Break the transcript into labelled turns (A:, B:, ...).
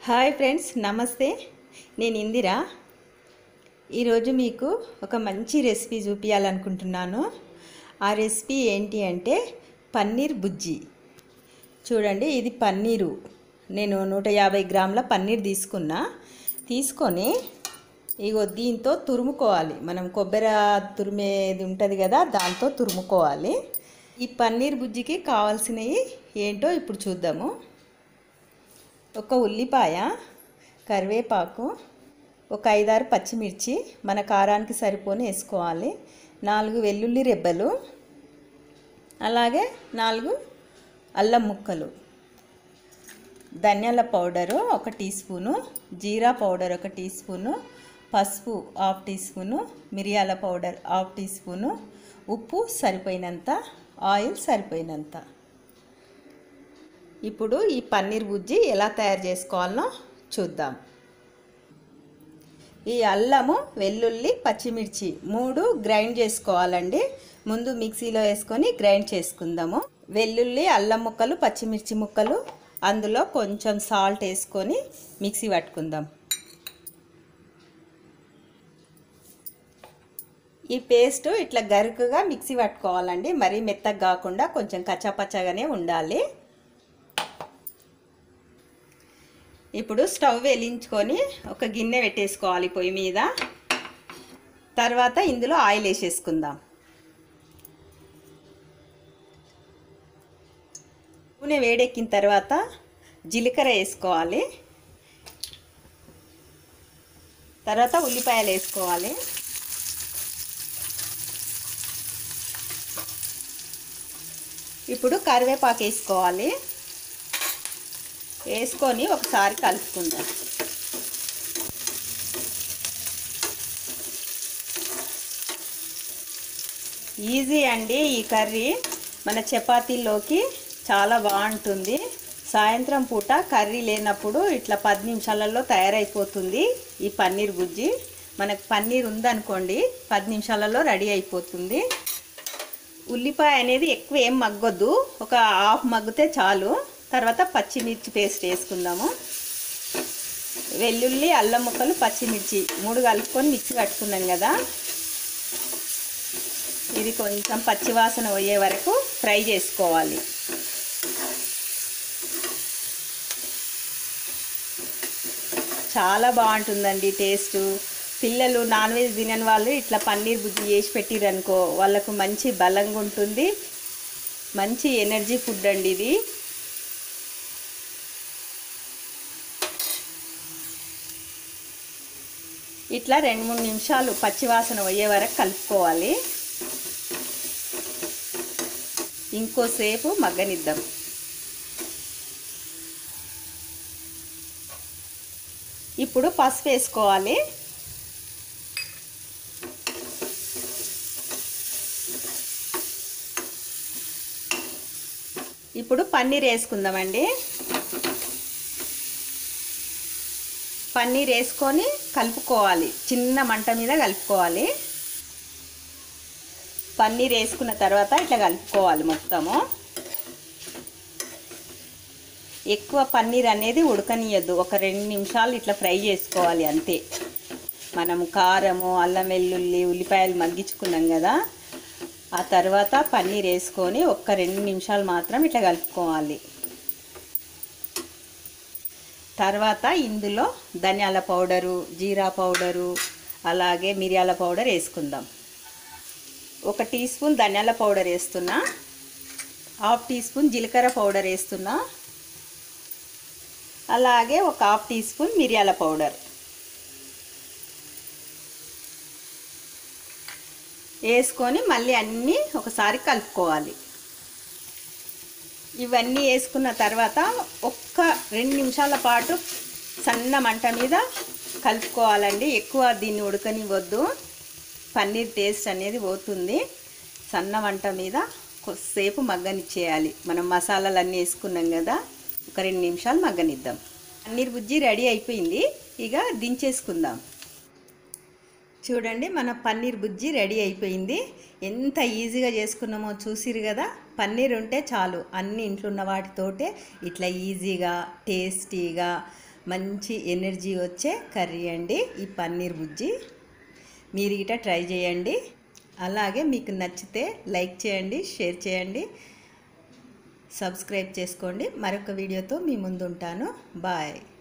A: hi friends నమస్తే నేను ఇందిరా ఈరోజు మీకు ఒక మంచి రెసిపీ చూపించాలనుకుంటున్నాను ఆ రెసిపీ ఏంటి అంటే పన్నీర్ బుజ్జి చూడండి ఇది పన్నీరు నేను నూట యాభై గ్రాముల పన్నీర్ తీసుకున్నా తీసుకొని ఇగో దీంతో తురుముకోవాలి మనం కొబ్బరి తురిమేది ఉంటుంది కదా దాంతో తురుముకోవాలి ఈ పన్నీర్ బుజ్జికి కావాల్సినవి ఏంటో ఇప్పుడు చూద్దాము ఒక ఉల్లిపాయ కరివేపాకు ఒక ఐదారు పచ్చిమిర్చి మన కారానికి సరిపోని వేసుకోవాలి నాలుగు వెల్లుల్లి రెబ్బలు అలాగే నాలుగు అల్లం ముక్కలు ధనియాల పౌడరు ఒక టీ స్పూను జీరా పౌడర్ ఒక టీ స్పూను పసుపు హాఫ్ టీ స్పూను మిరియాల పౌడర్ హాఫ్ టీ స్పూను ఉప్పు సరిపోయినంత ఆయిల్ సరిపోయినంత ఇప్పుడు ఈ పన్నీర్ బుజ్జి ఎలా తయారు చేసుకోవాలనో చూద్దాం ఈ అల్లము వెల్లుల్లి పచ్చిమిర్చి మూడు గ్రైండ్ చేసుకోవాలండి ముందు మిక్సీలో వేసుకొని గ్రైండ్ చేసుకుందాము వెల్లుల్లి అల్లం ముక్కలు పచ్చిమిర్చి ముక్కలు అందులో కొంచెం సాల్ట్ వేసుకొని మిక్సీ పట్టుకుందాం ఈ పేస్ట్ ఇట్లా గరుకుగా మిక్సీ పట్టుకోవాలండి మరీ మెత్తగా కాకుండా కొంచెం కచ్చాపచ్చగానే ఉండాలి ఇప్పుడు స్టవ్ వెలించుకొని ఒక గిన్నె పెట్టేసుకోవాలి పొయ్యి మీద తర్వాత ఇందులో ఆయిల్ వేసేసుకుందాం నూనె వేడెక్కిన తర్వాత జీలకర్ర వేసుకోవాలి తర్వాత ఉల్లిపాయలు వేసుకోవాలి ఇప్పుడు కరివేపాకు వేసుకోవాలి వేసుకొని ఒకసారి కలుపుకుందాం ఈజీ అండి ఈ కర్రీ మన చపాతీలోకి చాలా బాగుంటుంది సాయంత్రం పూట కర్రీ లేనప్పుడు ఇట్లా పది నిమిషాలలో తయారైపోతుంది ఈ పన్నీర్ గుజ్జి మనకు పన్నీర్ ఉందనుకోండి పది నిమిషాలలో రెడీ అయిపోతుంది ఉల్లిపాయ అనేది ఎక్కువ ఏం మగ్గొద్దు ఒక హాఫ్ మగ్గితే చాలు తర్వాత పచ్చిమిర్చి పేస్ట్ వేసుకుందాము వెల్లుల్లి అల్లం ముక్కలు పచ్చిమిర్చి మూడు కలుపుకొని మిక్సీ కట్టుకున్నాం కదా ఇది కొంచెం పచ్చివాసన పోయే వరకు ఫ్రై చేసుకోవాలి చాలా బాగుంటుందండి టేస్ట్ పిల్లలు నాన్ వెజ్ తినని వాళ్ళు ఇట్లా పన్నీర్ బుజ్జి చేసి పెట్టిరనుకో వాళ్ళకు మంచి బలంగా ఉంటుంది మంచి ఎనర్జీ ఫుడ్ అండి ఇది ఇట్లా రెండు మూడు నిమిషాలు పచ్చివాసన పోయే వరకు కలుపుకోవాలి ఇంకోసేపు మగ్గనిద్దాం ఇప్పుడు పసుపు వేసుకోవాలి ఇప్పుడు పన్నీర్ వేసుకుందామండి పన్నీర్ వేసుకొని కలుపుకోవాలి చిన్న మంట మీద కలుపుకోవాలి పన్నీర్ వేసుకున్న తర్వాత ఇట్లా కలుపుకోవాలి మొత్తము ఎక్కువ పన్నీర్ అనేది ఉడకనియద్దు ఒక రెండు నిమిషాలు ఇట్లా ఫ్రై చేసుకోవాలి అంతే మనం కారము అల్లం వెల్లుల్లి ఉల్లిపాయలు మగ్గించుకున్నాం కదా ఆ తర్వాత పన్నీర్ వేసుకొని ఒక్క రెండు నిమిషాలు మాత్రం ఇట్లా కలుపుకోవాలి తర్వాత ఇందులో ధనియాల పౌడరు జీరా పౌడరు అలాగే మిరియాల పౌడర్ వేసుకుందాం ఒక టీ స్పూన్ ధనియాల పౌడర్ వేస్తున్నా హాఫ్ టీ స్పూన్ జీలకర్ర పౌడర్ వేస్తున్నా అలాగే ఒక హాఫ్ టీ స్పూన్ మిరియాల పౌడర్ వేసుకొని మళ్ళీ అన్నీ ఒకసారి కలుపుకోవాలి ఇవన్నీ వేసుకున్న తర్వాత ఒక్క రెండు నిమిషాల పాటు సన్న మంట మీద కలుపుకోవాలండి ఎక్కువ దీన్ని ఉడకనివ్వద్దు పన్నీర్ టేస్ట్ అనేది పోతుంది సన్న మంట మీద కొద్దిసేపు మగ్గనిచ్చేయాలి మనం మసాలాలు అన్నీ వేసుకున్నాం కదా ఒక రెండు నిమిషాలు మగ్గనిద్దాం పన్నీర్ బుజ్జి రెడీ అయిపోయింది ఇక దించేసుకుందాం చూడండి మన పన్నీర్ బుజ్జి రెడీ అయిపోయింది ఎంత ఈజీగా చేసుకున్నామో చూసిరు కదా పన్నీర్ ఉంటే చాలు అన్ని ఇంట్లో ఉన్న వాటితోటే ఇట్లా ఈజీగా టేస్టీగా మంచి ఎనర్జీ వచ్చే కర్రీ అండి ఈ పన్నీర్ బుజ్జి మీరు ఇట ట్రై చేయండి అలాగే మీకు నచ్చితే లైక్ చేయండి షేర్ చేయండి సబ్స్క్రైబ్ చేసుకోండి మరొక వీడియోతో మీ ముందు ఉంటాను బాయ్